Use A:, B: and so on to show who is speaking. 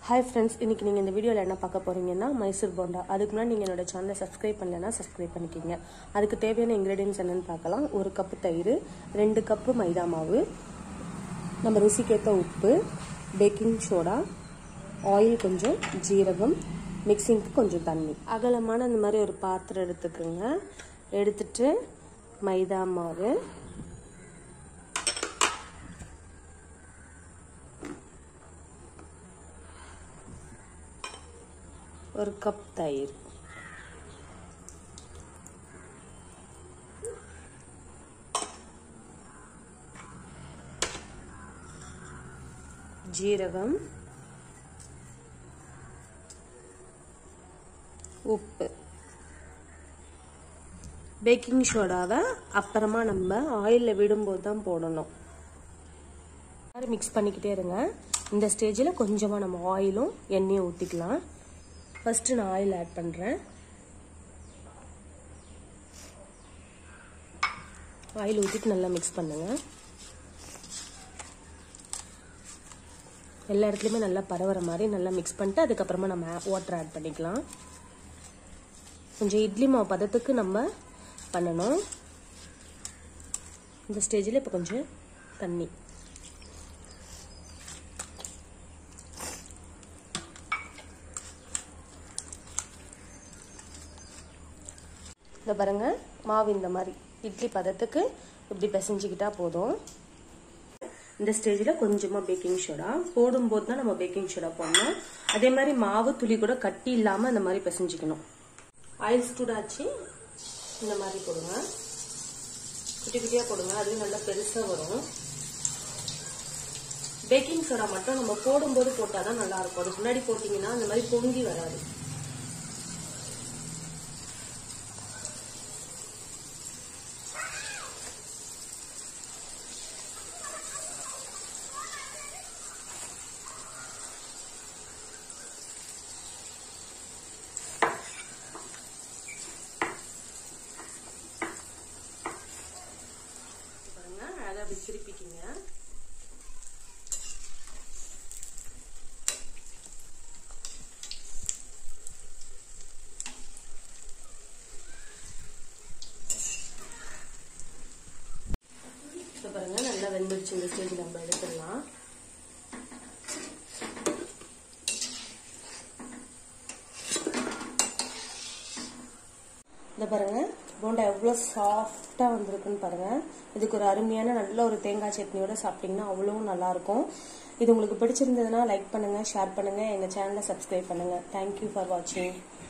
A: hi friends இன்றைக்கி நீங்கள் இந்த வீடியோவில் என்ன பார்க்க போகிறீங்கன்னா மைசூர் போண்டா அதுக்கு முன்னாடி நீங்கள் என்னோட சேனலை சப்ஸ்கிரைப் பண்ணலைன்னா சப்ஸ்கிரைப் பண்ணிக்கிங்க அதுக்கு தேவையான இன்க்ரீடியன்ஸ் என்னென்னு பார்க்கலாம் ஒரு கப்பு தயிர் ரெண்டு கப்பு மைதா மாவு நம்ம ருசிக்கேற்ற உப்பு பேக்கிங் சோடா ஆயில் கொஞ்சம் ஜீரகம் மிக்சிங்க்கு கொஞ்சம் தண்ணி அகலமான இந்த மாதிரி ஒரு பாத்திரம் எடுத்துக்கோங்க எடுத்துட்டு மைதா மாவு ஒரு கப் தயிர் ஜீரகம் உப்பு பேக்கிங் சோடாவை அப்புறமா நம்ம ஆயிலில் விடும்போது தான் போடணும் மாதிரி மிக்ஸ் பண்ணிக்கிட்டே இருங்க இந்த ஸ்டேஜில் கொஞ்சமாக நம்ம ஆயிலும் எண்ணெயும் ஊற்றிக்கலாம் ஃபஸ்ட்டு நான் ஆயில் ஆட் பண்ணுறேன் ஆயில் ஊற்றிட்டு நல்லா மிக்ஸ் பண்ணுங்கள் எல்லா இடத்துலையுமே நல்லா பரவுற மாதிரி நல்லா மிக்ஸ் பண்ணிட்டு அதுக்கப்புறமா நம்ம வாட்டர் ஆட் பண்ணிக்கலாம் கொஞ்சம் இட்லி மாவு பதத்துக்கு நம்ம பண்ணணும் இந்த ஸ்டேஜில் இப்போ கொஞ்சம் தண்ணி இந்த பாருங்க மாவு இந்த மாதிரி இட்லி பதத்துக்கு இப்படி பிசைஞ்சிக்கிட்டா போதும் இந்த ஸ்டேஜில் கொஞ்சமாக பேக்கிங் சோடா போடும்போது தான் நம்ம பேக்கிங் சோடா போடணும் அதே மாதிரி மாவு துளி கூட கட்டி இல்லாமல் இந்த மாதிரி பிசைஞ்சிக்கணும் ஆயில் சூடாச்சு இந்த மாதிரி போடுங்க குட்டி குட்டியாக போடுங்க அது நல்லா பெருசாக வரும் பேக்கிங் சோடா மட்டும் நம்ம போடும்போது போட்டால் தான் நல்லா இருக்கும் அதுக்கு முன்னாடி போட்டிங்கன்னா அந்த மாதிரி பொங்கி வராது பாருங்க அழகாக அப்படி திருப்பிக்கிங்க இப்போ பாருங்க நல்லா வெந்துடுச்சு இந்த ஸ்டேஜ் நம்ம எடுத்துடலாம் இந்த பாருங்க போண்டா எவ்வளோ சாஃப்டாக வந்திருக்குன்னு பாருங்க இதுக்கு ஒரு அருமையான நல்ல ஒரு தேங்காய் சட்னியோட சாப்பிட்டீங்கன்னா அவ்வளவும் நல்லாயிருக்கும் இது உங்களுக்கு பிடிச்சிருந்ததுன்னா லைக் பண்ணுங்கள் ஷேர் பண்ணுங்கள் எங்கள் சேனலை சப்ஸ்கிரைப் பண்ணுங்கள் தேங்க்யூ ஃபார் வாட்சிங்